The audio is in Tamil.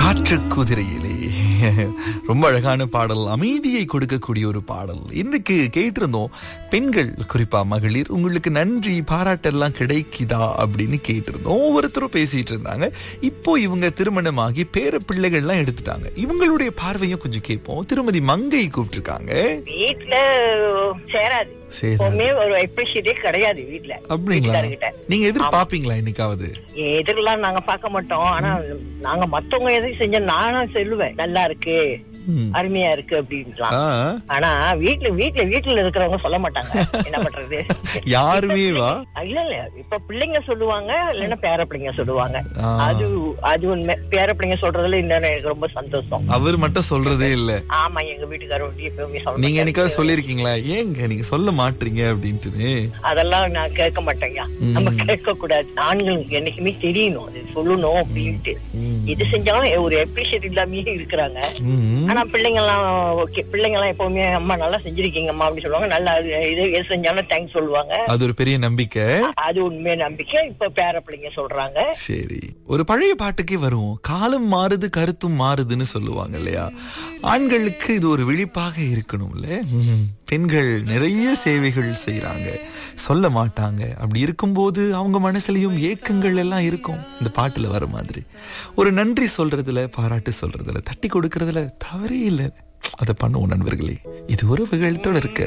காற்று குதிரையிலே ரொம்ப அழகான பாடல் அமைதியை கொடுக்கக்கூடிய ஒரு பாடல் இன்னைக்கு கேட்டிருந்தோம் பெண்கள் குறிப்பா மகளிர் உங்களுக்கு நன்றி பாராட்டெல்லாம் கிடைக்குதா அப்படின்னு கேட்டிருந்தோம் ஒவ்வொருத்தரும் பேசிட்டு இருந்தாங்க இப்போ இவங்க திருமணமாகி பேர பிள்ளைகள்லாம் எடுத்துட்டாங்க இவங்களுடைய பார்வையும் கொஞ்சம் கேட்போம் திருமதி மங்கை கூப்பிட்டிருக்காங்க வீட்ல சேராது சரி எப்பவுமே ஒரு அப்ரிஷியேட்டே கிடையாது வீட்ல அப்படிங்களா வீட்டுக்காரர்கிட்ட. நீங்க எதிர்பார்ப்பீங்களா என்னைக்காவது எதிரெல்லாம் நாங்க பார்க்க மாட்டோம் ஆனா நாங்க மத்தவங்க எதையும் செஞ்சா நானும் சொல்லுவேன் நல்லா இருக்கு ம். அருமையா இருக்கு அப்படின்லாம் ஆ, ஆனா வீட்ல வீட்ல வீட்டுல இருக்கிறவங்க சொல்ல மாட்டாங்க என்ன பண்றது யாருமே வா இல்ல இல்ல இப்ப பிள்ளைங்க சொல்லுவாங்க இல்லன்னா பேர பிள்ளைங்க சொல்லுவாங்க ஆ. அது அது உண்மை பேர பிள்ளைங்க சொல்றதுல இந்த எனக்கு ரொம்ப சந்தோஷம் அவர் மட்டும் சொல்றதே இல்ல ஆமா எங்க வீட்டுக்காரர் வந்து எப்பவுமே சொல்ல நீங்க மாட்டாரு. என்னைக்காவது சொல்லிருக்கீங்களா ஏங்க நீங்க சொல்ல மாட்டீங்க அப்படின்ட்டு அதெல்லாம் நான் கேட்க மாட்டேங்க நம்ம கேட்க கூடாது ஆண்களுக்கு என்னைக்குமே தெரியணும் அது சொல்லணும் அப்படின்ட்டு இது செஞ்சாலும் ஒரு அப்ரிஷியேட் இல்லாமயே இருக்கிறாங்க ம். ஆனா பிள்ளைங்க எல்லாம் ஓகே பிள்ளைங்க எல்லாம் எப்பவுமே அம்மா நல்லா செஞ்சிருக்கீங்கம்மா அப்படின்னு சொல்லுவாங்க நல்லா அது இது எது செஞ்சாலும் தேங்க்ஸ் சொல்லுவாங்க அது ஒரு பெரிய நம்பிக்கை அது உண்மையா நம்பிக்கை இப்ப பேர பிள்ளைங்க சொல்றாங்க சரி ஒரு பழைய பாட்டுக்கே வருவோம் காலம் மாறுது கருத்தும் மாறுதுன்னு சொல்லுவாங்க இல்லையா ஆண்களுக்கு இது ஒரு விழிப்பாக இருக்கணும்ல ம். பெண்கள் நிறைய சேவைகள் செய்றாங்க சொல்ல மாட்டாங்க அப்படி இருக்கும்போது அவங்க மனசுலயும் ஏக்கங்கள் எல்லாம் இருக்கும் இந்த பாட்டுல வர மாதிரி ஒரு நன்றி சொல்றதுல பாராட்டு சொல்றதுல தட்டி கொடுக்கறதுல தவறே இல்லை அதை பண்ணுவோம் நண்பர்களே இது ஒரு தொடர்க்க